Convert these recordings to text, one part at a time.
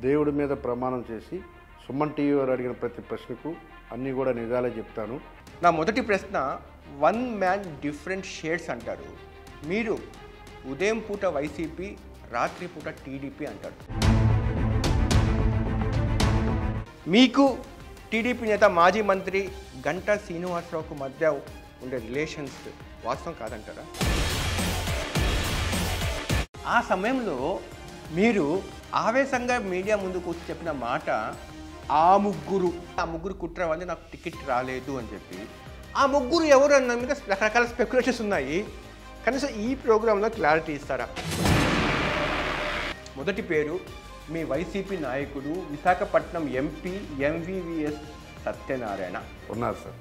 దేవుడి మీద ప్రమాణం చేసి సుమన్ టీవీ వారు అడిగిన ప్రతి ప్రశ్నకు అన్నీ కూడా నిజాలే చెప్తాను నా మొదటి ప్రశ్న వన్ మ్యాన్ డిఫరెంట్ షేడ్స్ అంటారు మీరు ఉదయం పూట వైసీపీ రాత్రి పూట టీడీపీ అంటారు మీకు టీడీపీ నేత మాజీ మంత్రి గంటా శ్రీనివాసరావుకు మధ్య ఉండే రిలేషన్స్ వాస్తవం కాదంటారా ఆ సమయంలో మీరు ఆవేశంగా మీడియా ముందుకు వచ్చి చెప్పిన మాట ఆ ముగ్గురు ఆ ముగ్గురు కుట్ర వల్ల నాకు టికెట్ రాలేదు అని చెప్పి ఆ ముగ్గురు ఎవరు అన్న మీద రకరకాల స్పెక్యులేషన్స్ ఉన్నాయి కనీసం ఈ ప్రోగ్రాంలో క్లారిటీ ఇస్తారా మొదటి పేరు మీ వైసీపీ నాయకుడు విశాఖపట్నం ఎంపీ ఎంవివిఎస్ సత్యనారాయణ ఉన్నారు సార్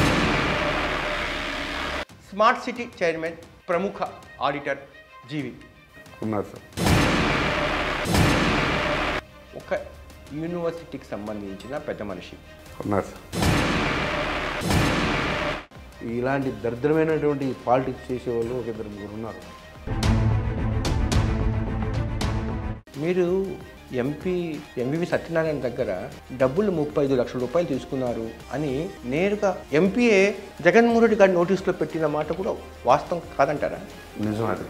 స్మార్ట్ సిటీ చైర్మన్ ప్రముఖ ఆడిటర్ జీవి ఉన్నారు సార్ ఒక యూనివర్సిటీకి సంబంధించిన పెద్ద మనిషి ఉన్నారు సార్ ఇలాంటి దరిద్రమైనటువంటి పాలిటిక్స్ చేసేవాళ్ళు ఒక ఇద్దరు ముగ్గురు ఉన్నారు మీరు ఎంపీ ఎంవివి సత్యనారాయణ దగ్గర డబ్బులు ముప్పై ఐదు లక్షల రూపాయలు తీసుకున్నారు అని నేరుగా ఎంపీఏ జగన్మోహన్ రెడ్డి గారి నోటీసులో పెట్టిన మాట కూడా వాస్తవం కాదంటారా నిజం అది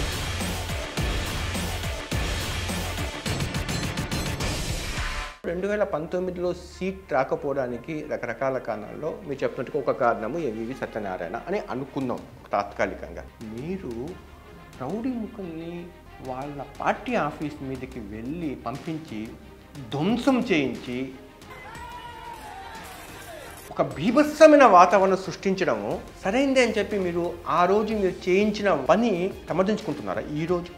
రెండు వేల పంతొమ్మిదిలో సీట్ రాకపోవడానికి రకరకాల కారణాల్లో మీరు చెప్పినట్టుగా ఒక కారణము ఎంవివి సత్యనారాయణ అని అనుకుందాం తాత్కాలికంగా మీరు రౌడీ ముఖంని వాళ్ళ పార్టీ ఆఫీస్ మీదకి వెళ్ళి పంపించి ధ్వంసం చేయించి ఒక బీభత్సమైన వాతావరణం సృష్టించడము సరైందే అని చెప్పి మీరు ఆ రోజు మీరు చేయించిన పని సమర్థించుకుంటున్నారా ఈ రోజు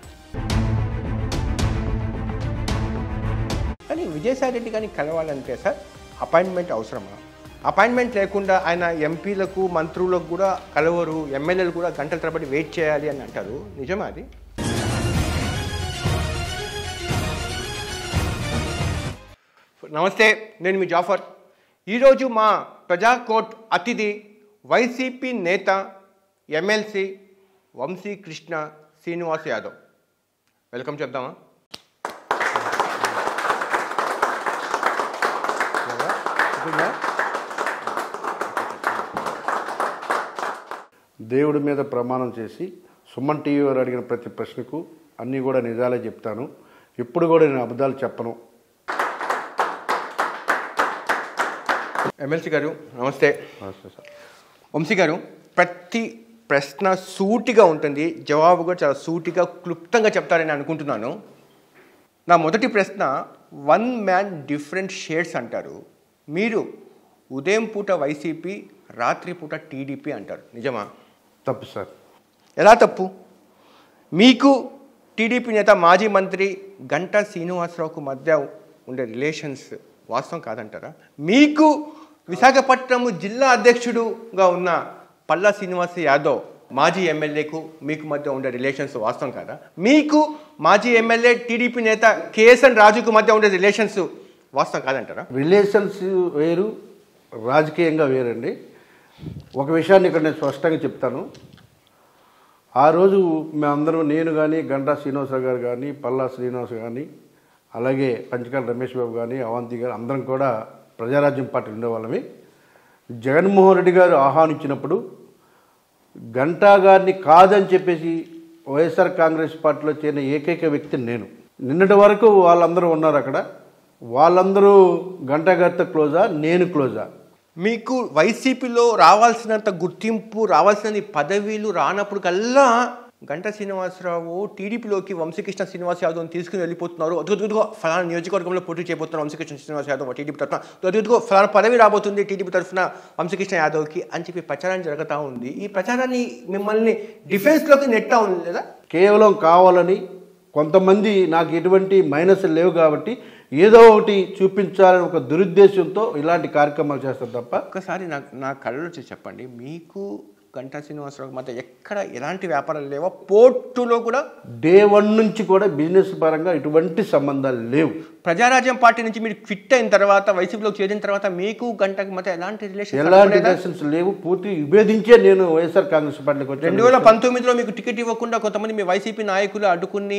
కానీ విజయసాయి రెడ్డి గారిని కలవాలంటే సార్ అపాయింట్మెంట్ అవసరమా అపాయింట్మెంట్ లేకుండా ఆయన ఎంపీలకు మంత్రులకు కూడా కలవరు ఎమ్మెల్యేలు కూడా గంటల తరబడి వెయిట్ చేయాలి అని అంటారు నిజమా అది నమస్తే నేను మీ జాఫర్ ఈరోజు మా ప్రజా కోర్ట్ అతిథి వైసీపీ నేత ఎమ్మెల్సీ వంశీ కృష్ణ శ్రీనివాస్ యాదవ్ వెల్కమ్ చెప్దామా గుడ్నా? దేవుడి మీద ప్రమాణం చేసి సుమన్ టీవీ వారు అడిగిన ప్రతి ప్రశ్నకు అన్నీ కూడా నిజాలే చెప్తాను ఎప్పుడు కూడా నేను అబద్ధాలు చెప్పను ఎమ్మెల్సీ గారు నమస్తే నమస్తే సార్ వంశీ గారు ప్రతి ప్రశ్న సూటిగా ఉంటుంది జవాబు కూడా చాలా సూటిగా క్లుప్తంగా చెప్తారని అనుకుంటున్నాను నా మొదటి ప్రశ్న వన్ మ్యాన్ డిఫరెంట్ షేడ్స్ అంటారు మీరు ఉదయం పూట వైసీపీ రాత్రి పూట టీడీపీ అంటారు నిజమా తప్పు సార్ ఎలా తప్పు మీకు టీడీపీ నేత మాజీ మంత్రి గంటా శ్రీనివాసరావుకు మధ్య ఉండే రిలేషన్స్ వాస్తవం కాదంటారా మీకు విశాఖపట్నం జిల్లా అధ్యక్షుడుగా ఉన్న పల్లా శ్రీనివాస యాదవ్ మాజీ ఎమ్మెల్యేకు మీకు మధ్య ఉండే రిలేషన్స్ వాస్తవం కాదా మీకు మాజీ ఎమ్మెల్యే టీడీపీ నేత కేఎస్ఎన్ రాజుకు మధ్య ఉండే రిలేషన్స్ వాస్తవం కాదంటారా రిలేషన్స్ వేరు రాజకీయంగా వేరండి ఒక విషయాన్ని ఇక్కడ నేను స్పష్టంగా చెప్తాను ఆ రోజు మేమందరం నేను కానీ గంటా శ్రీనివాసరావు గారు కానీ పల్లా శ్రీనివాస్ కానీ అలాగే పంచకాల రమేష్ బాబు కానీ అవంతి గారు అందరం కూడా ప్రజారాజ్యం పార్టీ ఉండేవాళ్ళమి జగన్మోహన్ రెడ్డి గారు ఆహ్వానించినప్పుడు గంటా గారిని కాదని చెప్పేసి వైఎస్ఆర్ కాంగ్రెస్ పార్టీలో చేరిన ఏకైక వ్యక్తి నేను నిన్నటి వరకు వాళ్ళందరూ ఉన్నారు అక్కడ వాళ్ళందరూ గంటా గారితో క్లోజా నేను క్లోజా మీకు వైసీపీలో రావాల్సినంత గుర్తింపు రావాల్సిన పదవీలు రానప్పుడు కల్లా గంట శ్రీనివాసరావు టీడీపీలోకి వంశీకృష్ణ శ్రీనివాస్ యాదవ్ తీసుకుని వెళ్ళిపోతున్నారు అదుగుదుగో ఫలానా నియోజకవర్గంలో పోటీ చేయబోతున్నారు వంశీకృష్ణ శ్రీనివాస్ యాదవ్ టీడీపీ తరఫున అదుగుదుగో ఫలానా పదవి రాబోతుంది టీడీపీ తరఫున వంశీకృష్ణ యాదవ్కి అని చెప్పి ప్రచారం జరుగుతూ ఉంది ఈ ప్రచారాన్ని మిమ్మల్ని డిఫెన్స్లోకి నెట్టా ఉంది లేదా కేవలం కావాలని కొంతమంది నాకు ఎటువంటి మైనస్ లేవు కాబట్టి ఏదో ఒకటి చూపించాలని ఒక దురుద్దేశంతో ఇలాంటి కార్యక్రమాలు చేస్తారు తప్ప ఒక్కసారి నా నా కళ్ళలో చూసి చెప్పండి మీకు గంటా శ్రీనివాసరావు మధ్య ఎక్కడ ఎలాంటి వ్యాపారాలు లేవా పోర్టులో కూడా డే వన్ నుంచి కూడా బిజినెస్ పరంగా ఎటువంటి సంబంధాలు లేవు ప్రజారాజ్యం పార్టీ నుంచి మీరు క్విట్ అయిన తర్వాత వైసీపీలోకి చేరిన తర్వాత మీకు గంటకి మధ్య ఎలాంటి రిలేషన్ ఎలాంటి రిలేషన్స్ లేవు పూర్తి విభేదించే నేను వైఎస్ఆర్ కాంగ్రెస్ పార్టీకి రెండు వచ్చాను వేల పంతొమ్మిదిలో మీకు టికెట్ ఇవ్వకుండా కొంతమంది మీ వైసీపీ నాయకులు అడ్డుకుని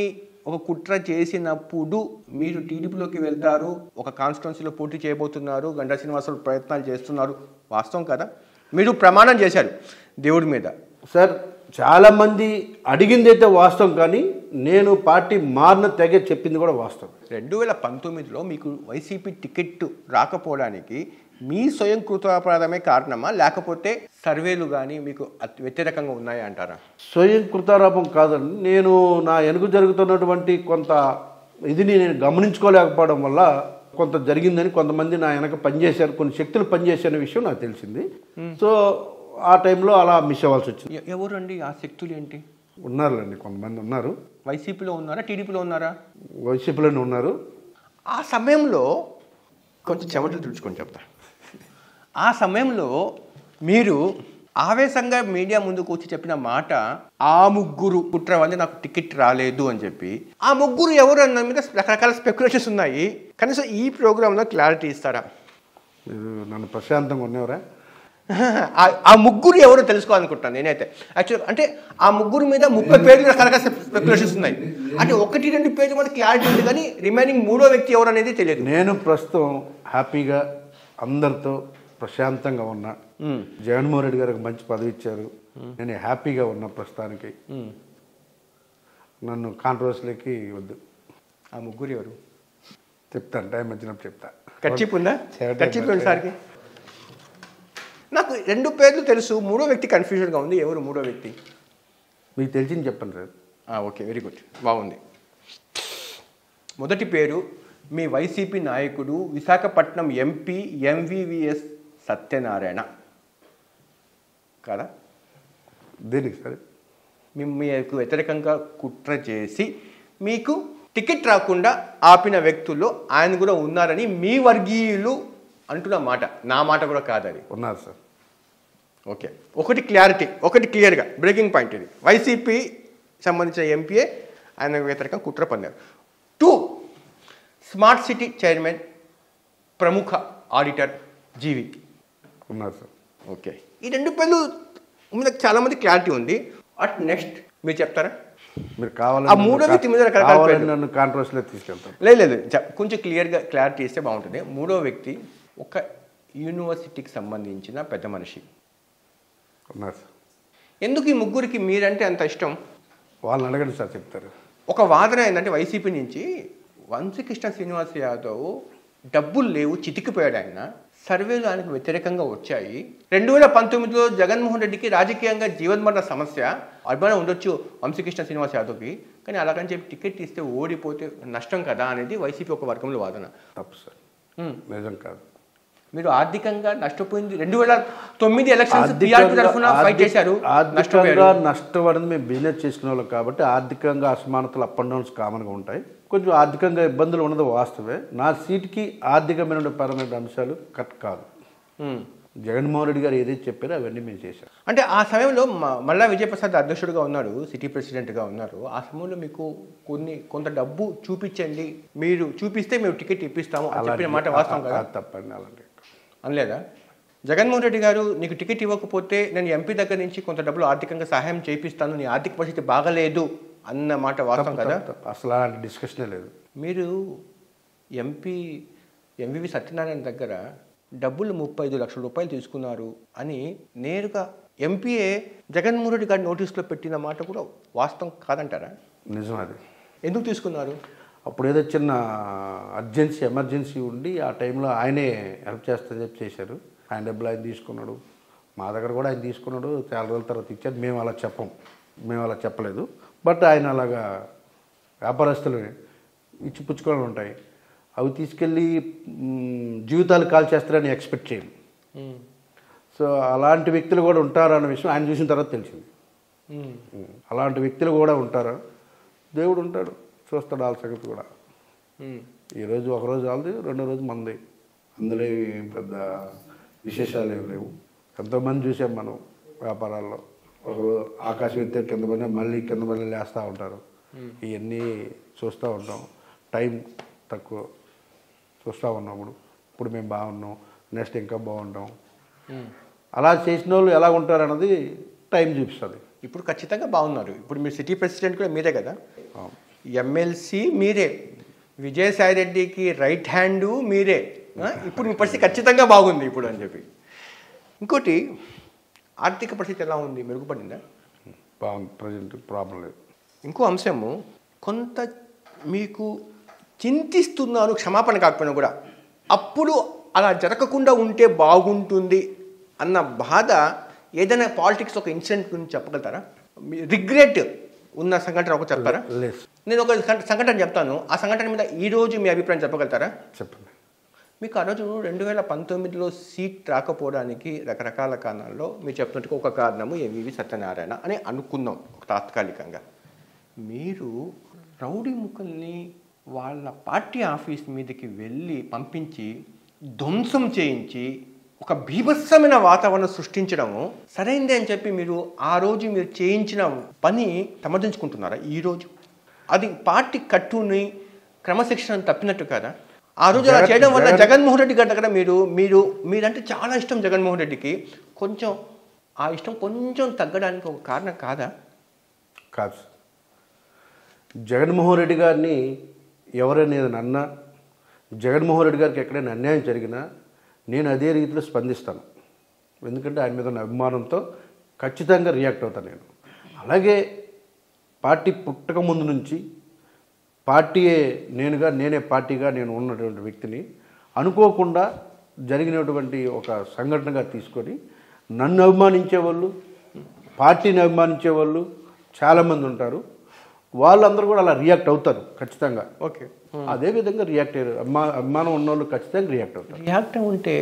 ఒక కుట్ర చేసినప్పుడు మీరు టీడీపీలోకి వెళ్తారు ఒక కాన్స్టిట్యున్సీలో పోటీ చేయబోతున్నారు గంటా శ్రీనివాసరావు ప్రయత్నాలు చేస్తున్నారు వాస్తవం కదా మీరు ప్రమాణం చేశారు దేవుడి మీద సార్ చాలామంది అడిగింది అయితే వాస్తవం కానీ నేను పార్టీ మారిన తెగ చెప్పింది కూడా వాస్తవం రెండు వేల పంతొమ్మిదిలో మీకు వైసీపీ టికెట్ రాకపోవడానికి మీ స్వయం కృతాపరాధమే కారణమా లేకపోతే సర్వేలు కానీ మీకు అత్- వ్యతిరేకంగా ఉన్నాయా అంటారా స్వయం కృతారాపం కాదండి నేను నా వెనుక జరుగుతున్నటువంటి కొంత ఇదిని నేను గమనించుకోలేకపోవడం వల్ల కొంత జరిగిందని కొంతమంది నా వెనక పనిచేశారు కొన్ని శక్తులు పనిచేసే విషయం నాకు తెలిసింది సో ఆ టైంలో అలా మిస్ అవ్వాల్సి వచ్చింది ఎ- ఎవరండి ఆ శక్తులు ఏంటి ఉన్నారులేండి కొంతమంది ఉన్నారు వైసీపీలో ఉన్నారా టీడీపీలో ఉన్నారా వైసీపీలోనే ఉన్నారు ఆ సమయంలో కొంచెం చెమటలు తుడుచుకొని చెప్తా ఆ సమయంలో మీరు ఆవేశంగా మీడియా ముందుకు వచ్చి చెప్పిన మాట ఆ ముగ్గురు కుట్ర వల్ల నాకు టికెట్ రాలేదు అని చెప్పి ఆ ముగ్గురు ఎవరు అన్న మీద రకరకాల స్పెక్యులేషన్స్ ఉన్నాయి కనీసం ఈ ప్రోగ్రాంలో క్లారిటీ ఇస్తారా మీరు నన్ను ప్రశాంతంగా ఉన్నవరా ఆ- ఆ ముగ్గురు ఎవరో తెలుసుకోవాలనుకుంటాను నేనైతే యాక్చువల్ అంటే ఆ ముగ్గురు మీద ముప్పై పేర్లు రకరకాల స్పెక్యులేషన్స్ ఉన్నాయి అంటే ఒకటి రెండు పేర్లు మీద క్లారిటీ ఉంది కానీ రిమైనింగ్ మూడో వ్యక్తి ఎవరు అనేది తెలియదు నేను ప్రస్తుతం హ్యాపీగా అందరితో ప్రశాంతంగా ఉన్నా జగన్మోహన్ రెడ్డి గారికి మంచి పదవి ఇచ్చారు నేను హ్యాపీగా ఉన్నా ప్రస్తుతానికి నన్ను కాంట్రవర్సీలకి వద్దు ఆ ముగ్గురు ఎవరు చెప్తాను టైం వచ్చినప్పుడు చెప్తా కర్చీప్ ఉందా చెవిటి కర్చీప్ ఉంది సార్కి నాకు రెండు పేర్లు తెలుసు మూడో వ్యక్తి కన్ఫ్యూజన్గా ఉంది ఎవరు మూడో వ్యక్తి మీకు తెలిసింది చెప్పండి సార్ ఓకే వెరీ గుడ్ బాగుంది మొదటి పేరు మీ వైసీపీ నాయకుడు విశాఖపట్నం ఎంపీ ఎంవివిఎస్ సత్యనారాయణ కదా దేనికి సార్ మీ మీకు వ్యతిరేకంగా కుట్ర చేసి మీకు టికెట్ రాకుండా ఆపిన వ్యక్తుల్లో ఆయన కూడా ఉన్నారని మీ వర్గీయులు అంటున్న మాట నా మాట కూడా కాదు అది ఉన్నారు సార్ ఓకే ఒకటి క్లారిటీ ఒకటి క్లియర్గా బ్రేకింగ్ పాయింట్ ఇది వైసీపీ సంబంధించిన ఎంపీఏ ఆయన వ్యతిరేకంగా కుట్ర పొందారు టూ స్మార్ట్ సిటీ చైర్మన్ ప్రముఖ ఆడిటర్ జీవి ఉన్నారు సార్ ఓకే ఈ రెండు పేర్లు మీద చాలామంది క్లారిటీ ఉంది అట్ నెక్స్ట్ మీరు చెప్తారా మీరు కావాలని ఆ మూడో వ్యక్తి మీద రకరకాల కావాలని పేర్లు. నన్ను కాంట్రవర్సీలో తీసుకెళ్తాను లేదు లేదు చెప్- కొంచెం క్లియర్గా క్లారిటీ ఇస్తే బాగుంటుంది మూడో వ్యక్తి ఒక యూనివర్సిటీకి సంబంధించిన పెద్ద మనిషి ఉన్నారు సార్ ఎందుకు ఈ ముగ్గురికి మీరంటే అంత ఇష్టం వాళ్ళని అడగండి సార్ చెప్తారు ఒక వాదన ఏంటంటే వైసీపీ నుంచి వంశీకృష్ణ శ్రీనివాస్ యాదవ్ డబ్బులు లేవు చితికిపోయాడు ఆయన సర్వేలు ఆయనకు వ్యతిరేకంగా వచ్చాయి రెండు వేల పంతొమ్మిదిలో జగన్మోహన్ రెడ్డికి రాజకీయంగా జీవన్మరణ సమస్య అభిమానం ఉండొచ్చు వంశీకృష్ణ శ్రీనివాస్ యాదవ్కి కానీ అలాగని చెప్పి టికెట్ ఇస్తే ఓడిపోతే నష్టం కదా అనేది వైసీపీ ఒక వర్గంలో వాదన తప్పు సార్ హ్మ్. నిజం కాదు మీరు ఆర్థికంగా నష్టపోయింది రెండు వేల తొమ్మిది ఎలక్షన్స్ బీఆర్పీ తరఫున ఫైట్ చేశారు ఆర్థికంగా నష్టపోయారు నష్టపడింది మేము బిజినెస్ చేసుకునే వాళ్ళం కాబట్టి ఆర్థికంగా అసమానతలు అప్ అండ్ డౌన్స్ కామన్గా ఉంటాయి కొంచెం ఆర్థికంగా ఇబ్బందులు ఉన్నది వాస్తవే నా సీట్కి ఆర్థికమైన పరమైన అంశాలు కట్ కాదు హ్మ్. జగన్మోహన్ రెడ్డి గారు ఏదైతే చెప్పారో అవన్నీ మేము చేశాం అంటే ఆ సమయంలో మ- మల్లా విజయప్రసాద్ అధ్యక్షుడిగా ఉన్నాడు సిటీ ప్రెసిడెంట్గా ఉన్నారు ఆ సమయంలో మీకు కొన్ని కొంత డబ్బు చూపించండి మీరు చూపిస్తే మేము టికెట్ ఇప్పిస్తాము అని చెప్పిన మాట వాస్తవం కదా అది తప్పండి అలాంటి అనలేదా జగన్మోహన్ రెడ్డి గారు నీకు టికెట్ ఇవ్వకపోతే నేను ఎంపీ దగ్గర నుంచి కొంత డబ్బులు ఆర్థికంగా సహాయం చేపిస్తాను నీ ఆర్థిక పరిస్థితి బాగలేదు అన్న మాట వాస్తవం కదా తప్పు. అసలు అలాంటి డిస్కషనే లేదు మీరు ఎంపీ ఎంవివి సత్యనారాయణ దగ్గర డబ్బులు ముప్పై ఐదు లక్షల రూపాయలు తీసుకున్నారు అని నేరుగా ఎంపీఏ జగన్మోహన్ రెడ్డి గారి నోటీసులో పెట్టిన మాట కూడా వాస్తవం కాదంటారా నిజం అది ఎందుకు తీసుకున్నారు అప్పుడు ఏదో చిన్న అర్జెన్సీ ఎమర్జెన్సీ ఉండి ఆ టైంలో ఆయనే హెల్ప్ చేస్తా చెప్పి చేశారు ఆయన డబ్బులు ఆయన తీసుకున్నాడు మా దగ్గర కూడా ఆయన తీసుకున్నాడు చాలా రోజుల తర్వాత ఇచ్చారు మేము అలా చెప్పం మేము అలా చెప్పలేదు బట్ ఆయన అలాగా వ్యాపారస్తులు ఇచ్చి పుచ్చుకోవడం ఉంటాయి అవి తీసుకెళ్ళి మ్, జీవితాలు కాల్ చేస్తారని ఎక్స్పెక్ట్ చేయం సో అలాంటి వ్యక్తులు కూడా ఉంటారు అన్న విషయం ఆయన చూసిన తర్వాత తెలిసింది మ్, అలాంటి వ్యక్తులు కూడా ఉంటారు దేవుడు ఉంటాడు చూస్తాడు వాళ్ళ సంగతి కూడా ఈరోజు ఒక రోజు వాళ్ళది రెండో రోజు మంది అందులో ఏం పెద్ద విశేషాలు ఏం లేవు ఎంతోమంది చూసాం మనం వ్యాపారాల్లో ఒక రోజు ఆకాశం ఎత్తే కింద పడిన మళ్ళీ కింద మళ్ళీ లేస్తూ ఉంటారు ఇవన్నీ చూస్తూ ఉంటాం టైం తక్కువ చూస్తూ ఉన్నప్పుడు ఇప్పుడు మేము బాగున్నాం నెక్స్ట్ ఇంకా బాగుంటాం అలా చేసిన వాళ్ళు ఎలా ఉంటారు అన్నది టైం చూపిస్తుంది ఇప్పుడు ఖచ్చితంగా బాగున్నారు ఇప్పుడు మీరు సిటీ ప్రెసిడెంట్ కూడా మీరే కదా ఎమ్మెల్సీ మీరే విజయసాయి రెడ్డికి రైట్ హ్యాండు మీరే ఆ, ఇప్పుడు మీ పరిస్థితి ఖచ్చితంగా బాగుంది ఇప్పుడు అని చెప్పి ఇంకోటి ఆర్థిక పరిస్థితి ఎలా ఉంది మెరుగుపడిందా బాగుంది ప్రజెంట్ ప్రాబ్లం లేదు ఇంకో అంశము కొంత మీకు చింతిస్తున్నాను క్షమాపణ కాకపోయినా కూడా అప్పుడు అలా జరగకుండా ఉంటే బాగుంటుంది అన్న బాధ ఏదైనా పాలిటిక్స్ ఒక ఇన్సిడెంట్ గురించి చెప్పగలుగుతారా రిగ్రెట్ ఉన్న సంఘటన ఒక చెప్తారా లేదు నేను ఒక సంఘ- సంఘటన చెప్తాను ఆ సంఘటన మీద ఈ రోజు మీ అభిప్రాయం చెప్పగలుగుతారా చెప్పండి మీకు ఆ రోజు రెండు వేల పంతొమ్మిదిలో సీట్ రాకపోవడానికి రకరకాల కారణాల్లో మీరు చెప్తున్నట్టుగా ఒక కారణము ఎంవివి సత్యనారాయణ అని అనుకుందాం ఒక తాత్కాలికంగా మీరు రౌడీ ముక్కల్ని వాళ్ళ పార్టీ ఆఫీస్ మీదకి వెళ్ళి పంపించి ధ్వంసం చేయించి ఒక బీభత్సమైన వాతావరణం సృష్టించడము సరైందే అని చెప్పి మీరు ఆ రోజు మీరు చేయించిన పని సమర్థించుకుంటున్నారా ఈ రోజు అది పార్టీ కట్టుని క్రమశిక్షణ తప్పినట్టు కదా ఆ రోజు అలా జగన్- చేయడం వల్ల జగన్- జగన్మోహన్ రెడ్డి గారి దగ్గర మీరు మీరు మీరంటే చాలా ఇష్టం జగన్మోహన్ రెడ్డికి కొంచెం ఆ ఇష్టం కొంచెం తగ్గడానికి ఒక కారణం కాదా కాదు జగన్మోహన్ రెడ్డి గారిని ఎవరైనా ఏదైనా అన్నా జగన్మోహన్ రెడ్డి గారికి ఎక్కడైనా అన్యాయం జరిగినా నేను అదే రీతిలో స్పందిస్తాను ఎందుకంటే ఆయన మీద ఉన్న అభిమానంతో ఖచ్చితంగా రియాక్ట్ అవుతాను నేను అలాగే పార్టీ పుట్టక ముందు నుంచి పార్టీయే నేనుగా నేనే పార్టీగా నేను ఉన్నటువంటి వ్యక్తిని అనుకోకుండా జరిగినటువంటి ఒక సంఘటనగా తీసుకొని నన్ను అభిమానించే వాళ్ళు పార్టీని అభిమానించే వాళ్ళు చాలామంది ఉంటారు వాళ్ళందరూ కూడా అలా రియాక్ట్ అవుతారు ఖచ్చితంగా ఓకే అదే విధంగా రియాక్ట్ అయ్యారు అభిమా అభిమానం ఉన్న వాళ్ళు ఖచ్చితంగా రియాక్ట్ అవుతారు రియాక్ట్ ఉంటే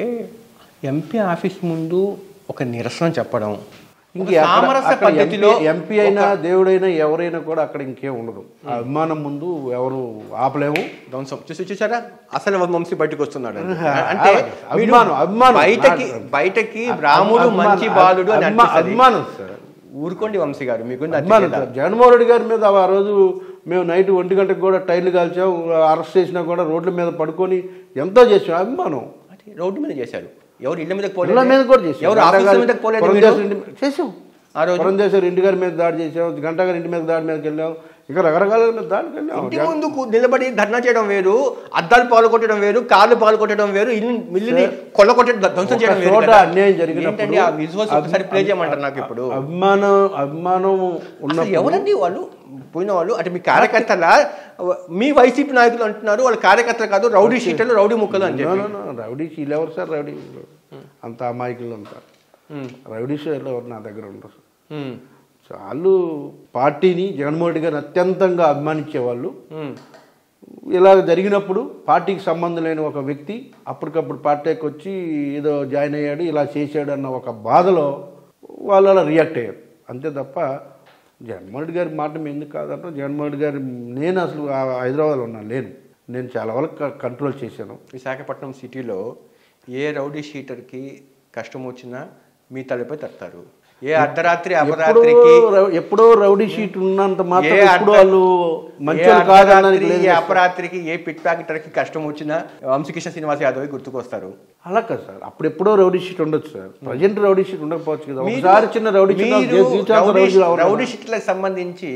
ఎంపీ ఆఫీస్ ముందు ఒక నిరసన చెప్పడం ఇంక ఒక సామరస్య పద్ధతిలో ఎంపీ అయినా దేవుడైనా ఎవరైనా కూడా అక్కడ ఇంకేం ఉండదు ఆ అభిమానం ముందు ఎవరు ఆపలేము ధ్వంసం చూసి చూసారా అసలు వంశీ బయటకు వస్తున్నాడు అని. ఆ, అంటే అభిమానం, వీడు అభిమానం. బయటకి బయటకి రాముడు అభిమానం, మంచి బాలుడు అని అభిమా- అనిపిస్తది. అభిమానం సార్ ఊరుకోండి వంశీ గారు మీకు అభిమానం సార్ జగన్మోహన్ రెడ్డి గారి మీద ఆ రోజు మేము నైట్ ఒంటి గంటకు కూడా టైర్లు కాల్చాం అరెస్ట్ చేసినా కూడా రోడ్ల మీద పడుకొని ఎంతో చేసాం అభిమానం రోడ్డు మీద చేశారు ఎవరు ఇళ్ళ మీద ఇళ్ళ మీద కూడా చేసాం ఎవరు ఆఫీసుల మీదకి పోలేదు మీరు? పురంధేశ్వరి ఇంటి మీద- చేసాం ఆ రోజు పురంధేశ్వరి ఇంటి గారి మీద దాడి చేసాం గంట గారి ఇంటి మీద దాడి మీదకి వెళ్ళాం ఇంకా రకరకాల మీద దాడికి వెళ్ళాం ఇంటి ముందు కు- నిలబడి ధర్నా చేయడం వేరు అద్దాలు పాలు కొట్టడం వేరు కార్లు పాలు కొట్టడం వేరు ఇల్లు మిల్లుని కొల్ల కొట్టి ధ్వంసం చేయడం ఒక వేరు చోట కదా. అన్యాయం జరిగినప్పుడు ఏంటండి ఆ విజువల్స్ ఒకసారి ప్లే చేయమంటారు నాకు ఇప్పుడు అభిమానం అభిమానం ఉన్న అసలు ఎవరండి వాళ్ళు పోయిన వాళ్ళు అంటే మీ కార్యకర్తల మీ వైసీపీ నాయకులు అంటున్నారు వాళ్ళ కార్యకర్తలు కాదు రౌడీ షీటర్లు రౌడీ ముక్కలు అని చెప్పి No, no, no, రౌడీ షీలు ఎవరు సార్ రౌడీ అంత అమాయకులు అంతా ఉమ్, రౌడీ షీలు ఎవరు నా దగ్గర ఉండరు ఉమ్, వాళ్ళు పార్టీని జగన్మోహన్ రెడ్డి గారిని అత్యంతంగా అభిమానించే వాళ్ళు ఉమ్. ఇలా జరిగినప్పుడు పార్టీకి సంబంధం లేని ఒక వ్యక్తి అప్పటికప్పుడు పార్టీకి వచ్చి ఏదో జాయిన్ అయ్యాడు ఇలా చేశాడు అన్న ఒక బాధలో వాళ్ళు అలా రియాక్ట్ అయ్యారు అంతే తప్ప జగన్మోహన్ రెడ్డి గారి మాట మేము ఎందుకు కాదంటే జగన్మోహన్ రెడ్డి గారి నేను అసలు ఆ హైదరాబాద్లో ఉన్నాను లేను నేను చాలా వరకు క- కంట్రోల్ చేశాను విశాఖపట్నం సిటీలో ఏ రౌడీ షీటర్కి కష్టం వచ్చినా మీ తలపై తడతారు ఏ అర్ధరాత్రి ఎప్పుడో అపరాత్రికి రౌ- ఎప్పుడో రౌడీ షీట్ ఉన్నంత మాత్రం ఏ ఎప్పుడు అర్ధ- వాళ్ళు ఏ మంచోళ్ళు కాదనడానికి అర్ధరాత్రి, లేదు ఏ కదా సార్. అపరాత్రికి ఏ పిట్ ప్యాకెటర్కి కష్టం వచ్చినా వంశీకృష్ణ శ్రీనివాస్ యాదవ్ గుర్తుకొస్తారు అలా కాదు సార్ అప్పుడు ఎప్పుడో రౌడీ షీట్ ఉండొచ్చు సార్ ప్రజెంట్ రౌడీ షీట్ ఉండకపోవచ్చు కదా మీరు- ఒకసారి చిన్న రౌడీ షీట్ మీరు జీవితాంతం రౌడీ- రౌడీ రావాలి. రౌడీ షీట్లకు సంబంధించి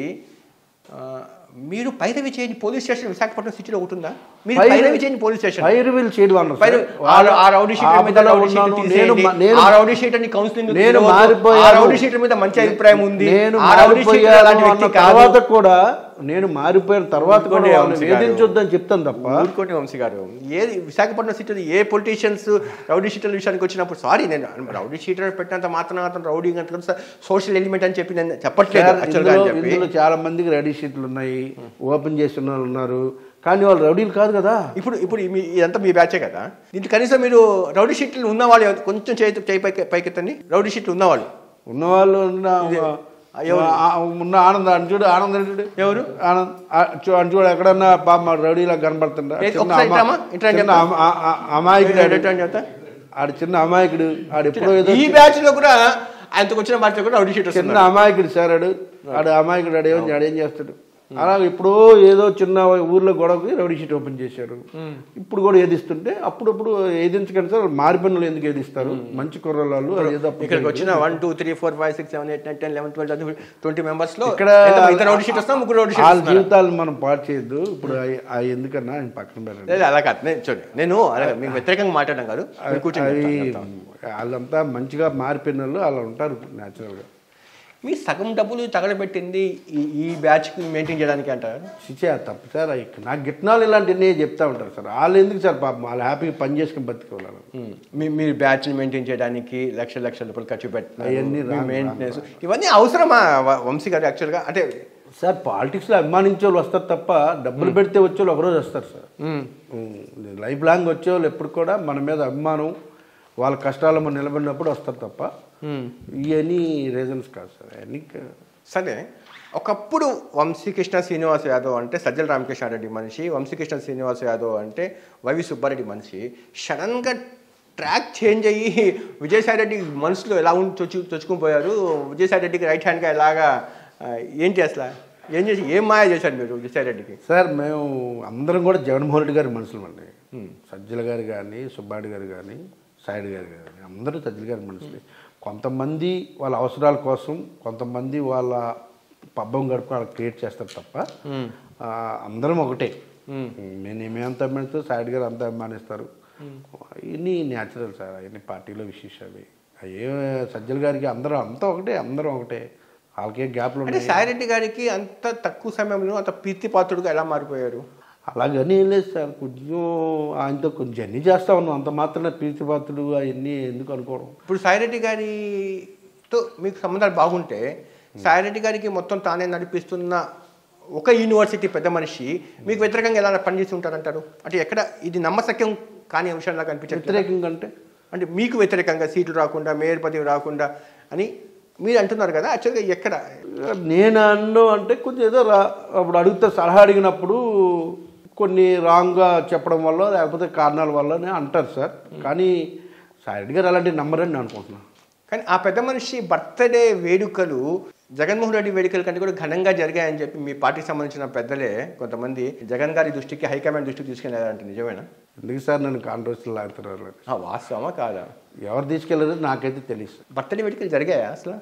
ఆ, మీరు పైరవి చేయని పోలీస్ స్టేషన్ విశాఖపట్నం సిటీలో ఒకటి ఉందా మీరు పైరవి- పైరవి చేయని పోలీస్ స్టేషన్ ఫైర్ వీల్ చేయడం అన్నారు సార్. పైరు- ఆ- ఆ రౌడీ షీటర్ మీద ఆపదలో రౌడీ షీటర్ ఉన్నాను. నేను తీసేయండి. మా- నేను ఆ రౌడీ షీటర్ ని కౌన్సిలింగ్ నేను తీయవద్దు. మారిపోయాను. ఆ రౌడీ షీటర్ మీద మంచి అభిప్రాయం ఉంది నేను ఆ రౌడీ షీటర్ మారిపోయాను అలాంటి వ్యక్తి అన్న కాదు తర్వాత కూడా నేను మారిపోయిన తర్వాత కూడా ఊరుకోండి వాళ్ళని వంశీ గారు. వేధించొద్దని చెప్తాను తప్ప ఊరుకోండి వంశీ గారు ఏ విశాఖపట్నం సిటీలో ఏ పొలిటీషియన్స్ రౌడీ షీటర్ల విషయానికి వచ్చినప్పుడు సారీ నేను రౌడీ షీటర్ పెట్టినంత మాత్రం అతను రౌడీ సోషల్ ఎలిమెంట్ అని చెప్పి నేను చెప్పట్లేదు సార్, యాక్చువల్గా ఇందులో అని చెప్పి ఇందులో చాలా మందికి రెడీ షీట్లు ఉన్నాయి ఓపెన్ చేసిన వాళ్ళు ఉన్నారు కానీ వాళ్ళు రౌడీలు కాదు కదా ఇప్పుడు ఇప్పుడు మీ ఇదంతా మీ బ్యాచే కదా దీంట్లో కనీసం మీరు రౌడీ షీట్లు ఉన్నవాళ్ళు ఎవరు- కొంచెం చేతి చేయి పైకి పైకెత్తండి రౌడీ షీట్లు ఉన్నవాళ్ళు ఉన్నవాళ్ళు ఉన్న ఎవరు? ఆ- ఉన్న ఆనంద్ అని చూడు ఆనంద్ అని చూడు ఎవరు? ఆనంద్ ఆ చూ- అని చూడు ఎక్కడన్నా పాప రౌడీలా కనబడుతుందా ఏది? చిన్న ఒకసారి అమా- ఇట్రామా? ఇట్రా అని చిన్న చెప్తా. అమా- ఆ- ఆ- అమాయకుడు ఆడు. ఎట్లా అని చెప్తా? ఆడు చిన్న అమాయకుడు ఆడు ఎప్పుడో ఏదో ఈ బ్యాచ్ లో కూడా ఆయనతో వచ్చిన బ్యాచ్ లో కూడా రౌడీ షీటర్స్ చిన్న అమాయకుడు సార్ ఆడు ఆడు అమాయకుడు ఆడు ఏం ఆడు ఏం చేస్తాడు అలా ఎప్పుడో ఏదో చిన్న ఊర్లో గొడవకి రౌడీ షీట్ ఓపెన్ చేశారు ఇప్పుడు కూడా ఏదిస్తుంటే అప్పుడప్పుడు ఏదించకండి సార్ మారిపన్నులు ఎందుకు ఏదిస్తారు మంచి కుర్రలు అది ఏదో అప్పుడు ఇక్కడికి వచ్చిన one two three four five six seven eight nine ten eleven twelve twenty members లో ఇక్కడ ఎంత- ఇద్దరు రౌడీ షీట్ వస్తున్నా ముగ్గురు రౌడీ షీట్ వాళ్ళ జీవితాలు మనం పాడు చేయొద్దు ఇప్పుడు అవి- అవి ఎందుకన్నా ఆయన పక్కన పెట్టండి లేదు అలా కాదు నేను చూడండి నేను అలా మీకు వ్యతిరేకంగా మాట్లాడడం కాదు మీరు కూర్చొని అవి చెప్తాను, చెప్తాను. వాళ్ళంతా మంచిగా మారిపోయిన వాళ్ళు అలా ఉంటారు న్యాచురల్గా మీ సగం డబ్బులు తగలబెట్టింది ఈ ఈ బ్యాచ్కి మెయింటైన్ చేయడానికి అంటారు చిచే తప్పు సార్ అవి నాకు గిట్నాలు ఇలాంటివన్నీ చెప్తా ఉంటారు సార్ వాళ్ళు ఎందుకు సార్ పాపం వాళ్ళు హ్యాపీగా పని చేసుకుని బతికోవాలి మీ మీరు బ్యాచ్ని మెయింటైన్ చేయడానికి లక్షల లక్షల రూపాయలు ఖర్చు అవన్నీ పెట్టిన రాంగ్, మెయింటెనెన్స్ ఇవన్నీ అవసరమా వ- వంశీ గారు యాక్చువల్గా అంటే సార్ పాలిటిక్స్లో అభిమానించే వాళ్ళు వస్తారు తప్ప డబ్బులు పెడితే వచ్చే వాళ్ళు ఒకరోజు వస్తారు సార్ మ్మ్. ఉమ్, లైఫ్ లాంగ్ వచ్చే వాళ్ళు ఎప్పుడు కూడా మన మీద అభిమానం వాళ్ళ కష్టాలు మనం నిలబడినప్పుడు వస్తారు తప్ప ఇవన్నీ రీజన్స్ కాదు సార్ అవన్నీ క- సరే ఒకప్పుడు వంశీకృష్ణ శ్రీనివాస్ యాదవ్ అంటే సజ్జల రామకృష్ణారెడ్డి మనిషి వంశీకృష్ణ శ్రీనివాస్ యాదవ్ అంటే వైవి సుబ్బారెడ్డి మనిషి సడన్గా ట్రాక్ చేంజ్ అయ్యి విజయసాయి రెడ్డి మనసులో ఎలా ఉండి చొచ్చు చొచ్చుకుని పోయారు విజయసాయి రెడ్డికి రైట్ హ్యాండ్గా ఎలాగా ఆ, ఏంటి అసలు ఏం చేసి ఏం మాయ చేశారు మీరు విజయసాయి రెడ్డికి సార్ మేము అందరం కూడా జగన్మోహన్ రెడ్డి గారి మనుషులు అండి సజ్జల గారు కానీ సుబ్బారెడ్డి గారు కానీ సాయిడ్ గారు కానీ అందరూ సజ్జల గారి మనుషులే కొంతమంది వాళ్ళ అవసరాల కోసం కొంతమంది వాళ్ళ పబ్బం గడుపు వాళ్ళకి క్రియేట్ చేస్తారు తప్ప ఆ, అందరం ఒకటే నేను ఏమేంత అభిమానిస్తాను సాయిడ్ గారు అంత అభిమానిస్తారు ఇవన్నీ న్యాచురల్ సార్ అవన్నీ పార్టీలో విశేషాలు అయ్యే సజ్జల గారికి అందరూ అంతా ఒకటే అందరం ఒకటే వాళ్ళకే గ్యాప్లు అంటే ఉన్నాయి సాయిరెడ్డి గారికి అంత తక్కువ సమయంలో అంత ప్రీతిపాత్రుడుగా ఎలా మారిపోయారు అలాగని ఏం లేదు సార్ కొంచెం ఆయనతో కొంచెం జర్నీ చేస్తా ఉన్నాం అంత మాత్రమే ప్రీతిపాత్రుడు అవన్నీ ఎందుకు అనుకోవడం ఇప్పుడు సాయిరెడ్డి గారితో మీకు సంబంధాలు బాగుంటే సాయిరెడ్డి గారికి మొత్తం తానే నడిపిస్తున్న ఒక యూనివర్సిటీ పెద్ద మనిషి మీకు వ్యతిరేకంగా ఎలా పనిచేసి ఉంటారంటారు అంటే ఎక్కడ ఇది నమ్మశక్యం కాని అంశంలా కనిపించట్లేదు వ్యతిరేకంగా అంటే అంటే మీకు వ్యతిరేకంగా సీట్లు రాకుండా మేయర్ పదవి రాకుండా అని మీరు అంటున్నారు కదా యాక్చువల్గా ఎక్కడ నేను అన్ను అంటే కొంచెం ఏదో రా అప్పుడు అడిగితే సలహా అడిగినప్పుడు కొన్ని రాంగ్గా చెప్పడం వల్ల లేకపోతే కారణాల వల్లనే అంటారు సార్ కానీ సారెడ్డి గారు అలాంటివి నమ్మరని నేను అనుకుంటున్నాను కానీ ఆ పెద్ద మనిషి బర్త్డే వేడుకలు జగన్మోహన్ రెడ్డి వేడుకల కంటే కూడా ఘనంగా జరిగాయని చెప్పి మీ పార్టీకి సంబంధించిన పెద్దలే కొంతమంది జగన్ గారి దృష్టికి హైకమాండ్ దృష్టికి తీసుకెళ్ళారంటే నిజమేనా ఎందుకు సార్ నన్ను కాంట్రవర్సీలు లాగుతున్నారు ఆ, వాస్తవమా కాదా ఎవరు తీసుకెళ్ళారో నాకైతే తెలియదు బర్త్డే వేడుకలు జరిగాయా అసలు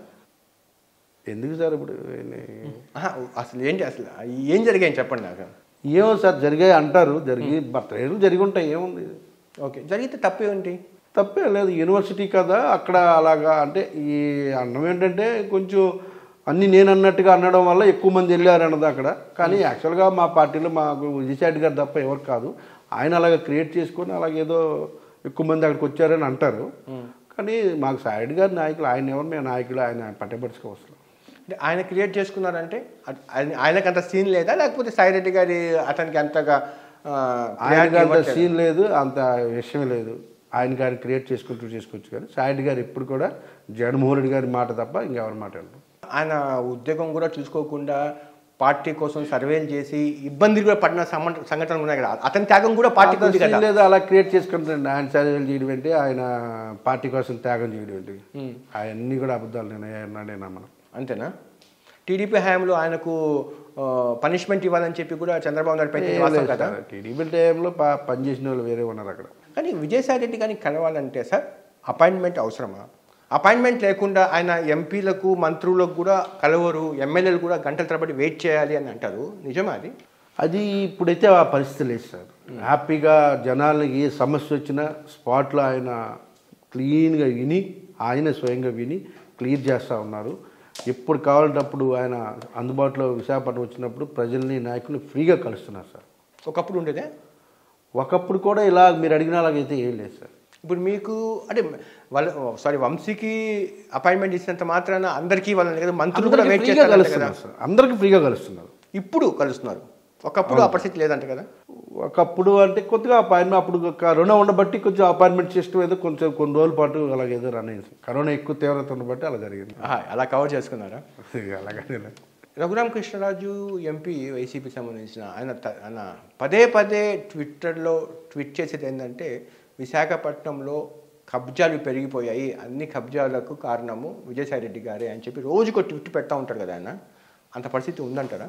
ఎందుకు సార్ ఇప్పుడు ఇది- ఆహా, అసలు ఏంటి అసలు ఏం జరిగాయని చెప్పండి నాకు ఏమో సార్ జరిగాయి అంటారు జరిగి బర్త్డేలు జరిగి ఉంటాయి ఏముంది ఓకే జరిగితే తప్పేంటి తప్పే లేదు యూనివర్సిటీ కదా అక్కడ అలాగా అంటే ఈ అన్నం ఏంటంటే కొంచెం అన్ని నేను అన్నట్టుగా అనడం వల్ల ఎక్కువ మంది వెళ్ళారు అన్నది అక్కడ కానీ యాక్చువల్గా మా పార్టీలో మాకు విజయసాయి గారు తప్ప ఎవరు కాదు ఆయన అలాగ క్రియేట్ చేసుకొని అలాగేదో ఎక్కువ మంది అక్కడికి వచ్చారని అంటారు కానీ మాకు సాయిడ్ గారి నాయకులు ఆయన ఎవరు మేము నాయకులు ఆయన పట్టపరుచుకోవచ్చు అంటే ఆయన క్రియేట్ చేసుకున్నారంటే అట్- ఆయన- ఆయనకు అంత సీన్ లేదా లేకపోతే సాయిరెడ్డి గారి అతనికి అంతగా ఆ, ఆయనకి priority అంత ఇవ్వట్లేదా? సీన్ లేదు అంత విషయం లేదు ఆయన గారు క్రియేట్ చేసుకుంటూ చేసుకోవచ్చు కానీ సాయిడ్ గారు ఎప్పుడు కూడా జగన్మోహన్ రెడ్డి గారి మాట తప్ప ఇంకెవరి మాట వెళ్ళదు ఆయన ఉద్యోగం కూడా చూసుకోకుండా పార్టీ కోసం సర్వేలు చేసి ఇబ్బందులు కూడా పడిన సమ- సంఘటనలు ఉన్నాయి కదా అతని త్యాగం కూడా పార్టీకి ఉంది కదా లేదు అలా క్రియేట్ చేసుకుంటారండి ఆయన చర్యలు చేయడం ఏంటి ఆయన పార్టీ కోసం త్యాగం చేయడం ఏంటి అవన్నీ కూడా అబద్ధాలు నేను అన్నాడే నమ్మను అంతేనా టీడీపీ హయాంలో ఆయనకు పనిష్మెంట్ ఇవ్వాలని చెప్పి కూడా చంద్రబాబు నాయుడు పెట్టింది వాస్తవం కదా టీడీపీ టైంలో ప- పనిచేసిన వాళ్ళు వేరే ఉన్నారు అక్కడ కానీ విజయసాయి రెడ్డి గారిని కలవాలంటే సార్ అపాయింట్మెంట్ అవసరమా అపాయింట్మెంట్ లేకుండా ఆయన ఎంపీలకు మంత్రులకు కూడా కలవరు ఎమ్మెల్యేలు కూడా గంటల తరబడి వెయిట్ చేయాలి అని అంటారు నిజమా అది అది ఇప్పుడైతే ఆ పరిస్థితి లేదు సార్ హ్యాపీగా జనాలకి ఏ సమస్య వచ్చినా స్పాట్లో ఆయన క్లీన్గా విని ఆయన స్వయంగా విని క్లియర్ చేస్తూ ఉన్నారు ఎప్పుడు కావాలంటే అప్పుడు ఆయన అందుబాటులో విశాఖపట్నం వచ్చినప్పుడు ప్రజల్ని నాయకుల్ని ఫ్రీగా కలుస్తున్నారు సార్ ఒకప్పుడు ఉండేదే ఒకప్పుడు కూడా ఇలా మీరు అడిగిన అలాగైతే ఏం లేదు సార్ ఇప్పుడు మీకు అంటే వాళ్ళ సారీ వంశీకి అపాయింట్మెంట్ ఇచ్చినంత మాత్రాన అందరికీ వాళ్ళని కదా మంత్రులు కూడా అందరికీ వెయిట్ ఫ్రీగా చేస్తారు కదా కలుస్తున్నారు సార్ అందరికీ ఫ్రీగా కలుస్తున్నారు ఇప్పుడు కలుస్తున్నారు ఒకప్పుడు ఆ పరిస్థితి లేదంట కదా ఒకప్పుడు అంటే కొద్దిగా అపాయింట్మెంట్ అప్పుడు కరోనా ఉండబట్టి కొంచెం అపాయింట్మెంట్ సిస్టమ్ ఏదో కొంచెం కొన్ని రోజుల పాటు అలాగేదో రన్ అయింది కరోనా ఎక్కువ తీవ్రత ఉండబట్టి అలా జరిగింది ఆహా, అలా కవర్ చేసుకున్నారా అలాగే రఘురామ కృష్ణరాజు ఎంపీ వైసీపీ సంబంధించిన ఆయన త- ఆయన పదే పదే ట్విట్టర్లో ట్వీట్ చేసేది ఏంటంటే విశాఖపట్నంలో కబ్జాలు పెరిగిపోయాయి అన్ని కబ్జాలకు కారణము విజయసాయి రెడ్డి గారే అని చెప్పి రోజుకో ట్విట్ పెడతా ఉంటారు కదా ఆయన అంత పరిస్థితి ఉందంటారా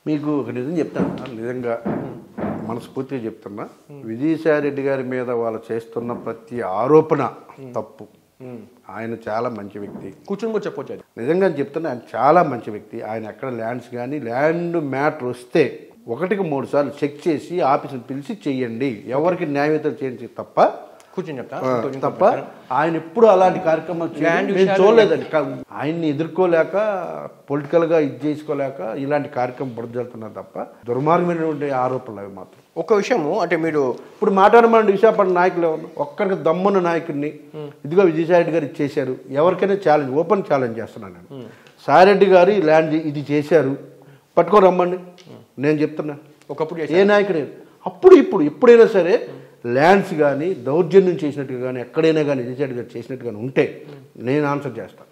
మీకు ఒక నిజం చెప్తాను నిజంగా మనస్ఫూర్తిగా చెప్తున్నా విజయసాయి రెడ్డి గారి మీద వాళ్ళు చేస్తున్న ప్రతి ఆరోపణ తప్పు ఆయన చాలా మంచి వ్యక్తి కూర్చొని కూడా చెప్పొచ్చు అది నిజంగా చెప్తున్నా ఆయన చాలా మంచి వ్యక్తి ఆయన ఎక్కడ ల్యాండ్స్ కానీ ల్యాండ్ మ్యాటర్ వస్తే ఒకటికి మూడు సార్లు చెక్ చేసి ఆఫీసుని పిలిచి చెయ్యండి ఎవరికి న్యాయవేత్తలు చేయించి తప్ప కూర్చొని చెప్తా ఆ, ఇంకో- ఇంకో తప్ప ప్రశ్న. ఆయన ఎప్పుడు అలాంటి కార్యక్రమాలు చేయలేదు. ల్యాండ్ మేము విషయాలు చూడలేదండి కా- ఆయన్ని ఎదుర్కోలేక పొలిటికల్ గా ఇది చేసుకోలేక ఇలాంటి కార్యక్రమం బుడజల్తున్నారు తప్ప దుర్మార్గమైనటువంటి ఆరోపణలు అవి మాత్రం ఒక విషయము అంటే మీరు ఇప్పుడు మాట్లాడమండి విశాఖపట్నం నాయకులు ఎవరు ఒక్కరికి దమ్మున్న నాయకుడిని ఇదిగో విజయసాయిరెడ్డి గారు ఇచ్చేశారు ఎవరికైనా ఛాలెంజ్ ఓపెన్ ఛాలెంజ్ చేస్తున్నాను నేను సాయిరెడ్డి గారు ఈ ల్యాండ్ ఇది చేశారు పట్టుకొని రమ్మండి నేను చెప్తున్నా ఒకప్పుడు ఏ నాయకుడే అప్పుడు ఇప్పుడు ఎప్పుడైనా సరే ల్యాండ్స్ కానీ దౌర్జన్యం చేసినట్టుగా కానీ ఎక్కడైనా కానీ విజయసాయి గారు చేసినట్టు కానీ ఉంటే నేను ఆన్సర్ చేస్తాను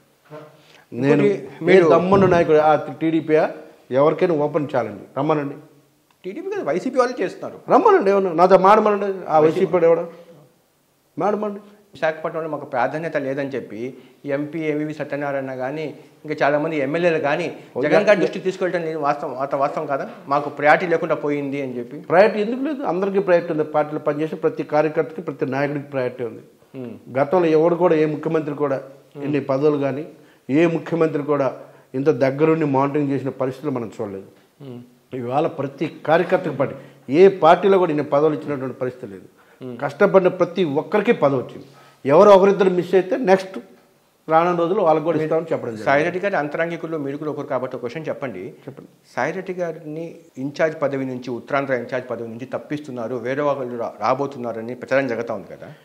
నేను ఇంకోటి మీరు దమ్మున్న నాయకుడు ఆ టీడీపీ ఎవరికైనా ఓపెన్ ఛాలెంజ్ రమ్మనండి టీడీపీ కదా వైసీపీ వాళ్ళు చేస్తున్నారు రమ్మనండి ఏమన్నా నాతో మాడమనండి ఆ వైసీపీ ఎవడ మాడమండి విశాఖపట్నంలో మాకు ప్రాధాన్యత లేదని చెప్పి ఎంపీ ఎంవివి సత్యనారాయణ కానీ ఇంకా చాలా మంది ఎమ్మెల్యేలు కానీ జగన్ గారి దృష్టికి తీసుకెళ్ళడం నేను వాస్తవం అంత వాస్తవం కదా మాకు ప్రయారిటీ లేకుండా పోయింది అని చెప్పి ప్రయారిటీ ఎందుకు లేదు అందరికీ ప్రయారిటీ ఉంది పార్టీలో పనిచేసే ప్రతి కార్యకర్తకి ప్రతి నాయకుడికి ప్రయారిటీ ఉంది గతంలో ఎవడు కూడా ఏ ముఖ్యమంత్రి కూడా ఎన్ని పదవులు కానీ ఏ ముఖ్యమంత్రి కూడా ఇంత దగ్గరుండి మానిటరింగ్ చేసిన పరిస్థితులు మనం చూడలేదు ఇవాళ ప్రతి కార్యకర్తకి పార్టీ ఏ పార్టీలో కూడా ఇన్ని పదవులు ఇచ్చినటువంటి పరిస్థితి లేదు కష్టపడిన ప్రతి ఒక్కరికి పదవి వచ్చింది ఎవరు ఒకరిద్దరు మిస్ అయితే నెక్స్ట్ రానున్న రోజులు వాళ్ళకి కూడా ఇస్తామని చెప్పడం జరిగింది. సాయిరెడ్డి గారి అంతరంగికుల్లో మీరు కూడా ఒకరు కాబట్టి ఒక క్వశ్చన్ చెప్పండి చెప్పండి సాయిరెడ్డి గారిని ఇన్ఛార్జ్ పదవి నుంచి ఉత్తరాంధ్ర ఇన్ఛార్జ్ పదవి నుంచి తప్పిస్తున్నారు వేరే వాళ్ళు రా- రాబోతున్నారని ప్రచారం జరుగుతూ ఉంది కదా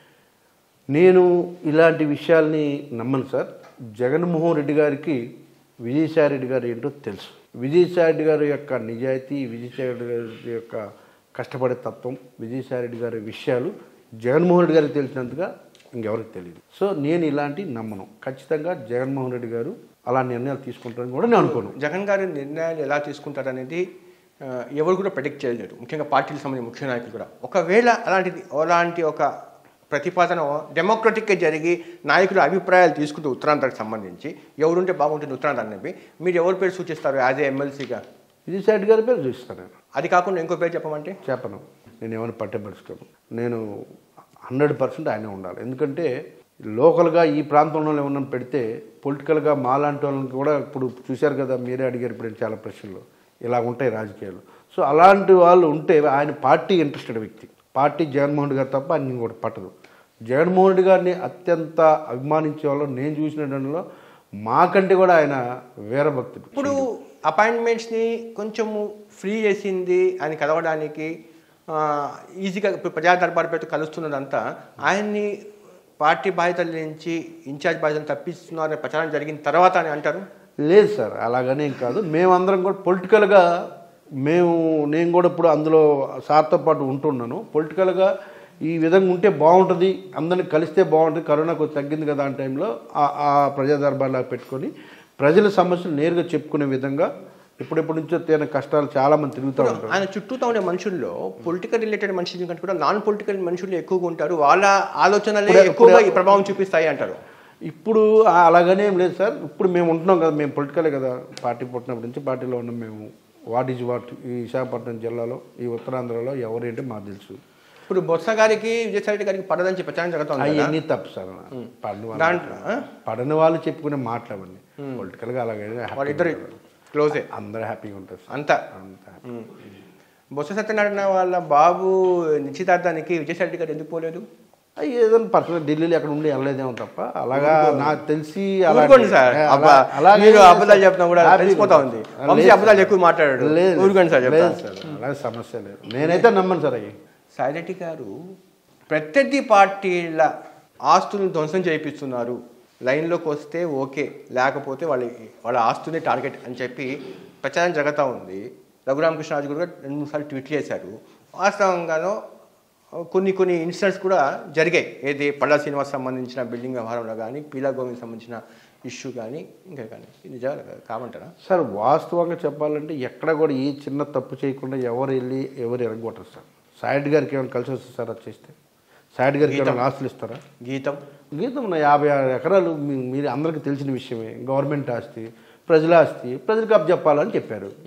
నేను ఇలాంటి విషయాల్ని నమ్మను సార్ జగన్మోహన్ రెడ్డి గారికి విజయసాయి రెడ్డి గారు ఏంటో తెలుసు విజయసాయి రెడ్డి గారి యొక్క నిజాయితీ విజయసాయి రెడ్డి గారి యొక్క కష్టపడే తత్వం విజయసాయి రెడ్డి గారి విషయాలు జగన్మోహన్ రెడ్డి గారికి తెలిసినంతగా ఇంకెవరికి తెలియదు సో నేను ఇలాంటి నమ్మను ఖచ్చితంగా జగన్మోహన్ రెడ్డి గారు అలా నిర్ణయాలు తీసుకుంటారని కూడా నేను అనుకోను జగన్ గారి నిర్ణయాలు ఎలా తీసుకుంటారనేది ఆ, ఎవరు కూడా ప్రెడిక్ట్ చేయలేరు ముఖ్యంగా పార్టీలకు సంబంధించిన ముఖ్య నాయకులు కూడా ఒకవేళ అలాంటిది అలాంటి ఒక ప్రతిపాదన డెమోక్రటిక్గా జరిగి నాయకుల అభిప్రాయాలు తీసుకుంటూ ఉత్తరాంధ్రకు సంబంధించి ఎవరుంటే బాగుంటుంది ఉత్తరాంధ్ర అనేవి మీరు ఎవరి పేరు సూచిస్తారు యాజ్ ఏ ఎమ్మెల్సీగా విజయసాయి రెడ్డి గారి పేరు చూస్తాను నేను అది కాకుండా ఇంకో పేరు చెప్పమంటే చెప్పను నేను ఏమైనా పట్టబడుచుకోను నేను హండ్రెడ్ పర్సెంట్ ఆయనే ఉండాలి ఎందుకంటే లోకల్గా ఈ ప్రాంతంలో ఏమన్నా పెడితే పొలిటికల్గా మాలాంటి వాళ్ళని కూడా ఇప్పుడు చూశారు కదా మీరే అడిగారు ఇప్పుడు చాలా ప్రశ్నలు ఇలా ఉంటాయి రాజకీయాలు సో అలాంటి వాళ్ళు ఉంటే ఆయన పార్టీ ఇంట్రెస్టెడ్ వ్యక్తి పార్టీ జగన్మోహన్ రెడ్డి గారు తప్ప ఆయన కూడా పట్టదు జగన్మోహన్ రెడ్డి గారిని అత్యంత అభిమానించే వాళ్ళు నేను చూసిన దానిలో మాకంటే కూడా ఆయన వీరభక్తుడు ఇప్పుడు అపాయింట్మెంట్స్ని కొంచెము ఫ్రీ చేసింది ఆయన కలవడానికి ఆ, ఈజీగా ఇప్పుడు ప్రజా దర్బార్ పెట్టి కలుస్తున్నదంతా ఆయన్ని పార్టీ బాధ్యతల నుంచి ఇన్ఛార్జ్ బాధ్యతలు తప్పిస్తున్నారనే ప్రచారం జరిగిన తర్వాత అని అంటారు లేదు సార్ అలాగనేం కాదు మేమందరం కూడా పొలిటికల్గా మేము నేను కూడా ఇప్పుడు అందులో సార్తో పాటు ఉంటున్నాను పొలిటికల్గా ఈ విధంగా ఉంటే బాగుంటుంది అందరిని కలిస్తే బాగుంటుంది కరోనా కొంచెం తగ్గింది కదా ఆ టైంలో ఆ- ఆ ప్రజా దర్బార్లా పెట్టుకొని ప్రజల సమస్యలు నేరుగా చెప్పుకునే విధంగా ఇప్పుడెప్పటి నుంచో తేన కష్టాలు చాలా మంది తిరుగుతూ ఉంటారు ఆయన చుట్టూతో ఉండే మనుషుల్లో పొలిటికల్ రిలేటెడ్ మనుషుల కంటే కూడా నాన్ పొలిటికల్ మనుషులు ఎక్కువగా ఉంటారు వాళ్ళ ఆలోచనలే ఇప్పుడు- ఎక్కువగా ఈ ప్రభావం చూపిస్తాయి అంటారు ఇప్పుడు ఆ- అలాగనే ఏం లేదు సార్ ఇప్పుడు మేము ఉంటున్నాం కదా మేము పొలిటికలే కదా పార్టీ పుట్టినప్పటి నుంచి పార్టీలో ఉన్నాం మేము వాట్ ఈజ్ వాట్ ఈ విశాఖపట్నం జిల్లాలో ఈ ఉత్తరాంధ్రలో ఎవరేంటి మాకు తెలుసు ఇప్పుడు బొత్స గారికి విజయసాయి రెడ్డి గారికి పడదని చెప్పి ప్రచారం జరుగుతుంది కదా. అవన్నీ తప్పు సార్ పడని వాళ్ళు దాంట్లో ఆ? పడని వాళ్ళు చెప్పుకునే మాటలు అవన్నీ పొలిటికల్గా అలాగే వాళ్ళిద్దరు క్లోజే అందరూ హ్యాపీగా ఉంటారు సార్ అంతా అంతా ఉమ్. బొత్స సత్యనారాయణ వాళ్ళ బాబు నిశ్చితార్థానికి విజయసాయి రెడ్డి గారు ఎందుకు పోలేదు అయ్యి ఏదైనా పర్సనల్ ఢిల్లీలో ఎక్కడ ఉండి వెళ్ళలేదేమో తప్ప అలాగా నాకు తెలిసి అలా- ఊరుకోండి సార్ అలా- అబ్బా, అలాగే మీరు లేదు అబద్ధాలు సార్. చెప్తున్నా కూడా హ్యాపీగా తెలిసిపోతా ఉంటుంది. ఉంది లేదు వంశీ సార్. అబద్ధాలు ఎక్కువ మాట్లాడాడు లేదు ఊరుకోండి సార్ లేదు చెప్తాను సార్ అలాగే సమస్య లేదు నేనైతే నమ్మను సార్ అయ్యి సాయిరెడ్డి గారు ప్రత్యర్థి పార్టీల ఆస్తులను ధ్వంసం చేయిస్తున్నారు లైన్లోకి వస్తే ఓకే లేకపోతే వాళ్ళ వాళ్ళ ఆస్తునే టార్గెట్ అని చెప్పి ప్రచారం జరుగుతూ ఉంది రఘురామకృష్ణరాజు కూడా రెండు మూడు సార్లు ట్వీట్ చేశారు వాస్తవంగానో కొన్ని కొన్ని ఇన్సిడెంట్స్ కూడా జరిగాయి ఏది పల్లా శ్రీనివాస్ సంబంధించిన బిల్డింగ్ వ్యవహారంలో కానీ పీలా గోవింద్ సంబంధించిన ఇష్యూ కానీ ఇంకా కానీ ఇది నిజాలు కామంటారా సార్ వాస్తవంగా చెప్పాలంటే ఎక్కడ కూడా ఏ చిన్న తప్పు చేయకుండా ఎవరు వెళ్ళి ఎవరు ఎరగొట్టరు సార్ సాయిడ్ గారికి ఏమైనా కలిసి వస్తుంది సార్ అది చేస్తే సాయిడ్ గారికి ఏమైనా ఆస్తులు ఇస్తారా గీతం గీతం ఉన్న యాభై ఆరు ఎకరాలు మీ- మీరు అందరికీ తెలిసిన విషయమే గవర్నమెంట్ ఆస్తి ప్రజల ఆస్తి ప్రజలకు అప్పచెప్పాలని చెప్పారు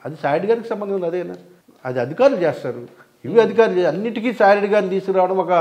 అది సాయిడ్ గారికి సంబంధం ఉంది అదేనా అది అధికారులు చేస్తారు ఇవి అధికారులు చే- అన్నిటికీ సాయిడ్ గారిని తీసుకురావడం ఒక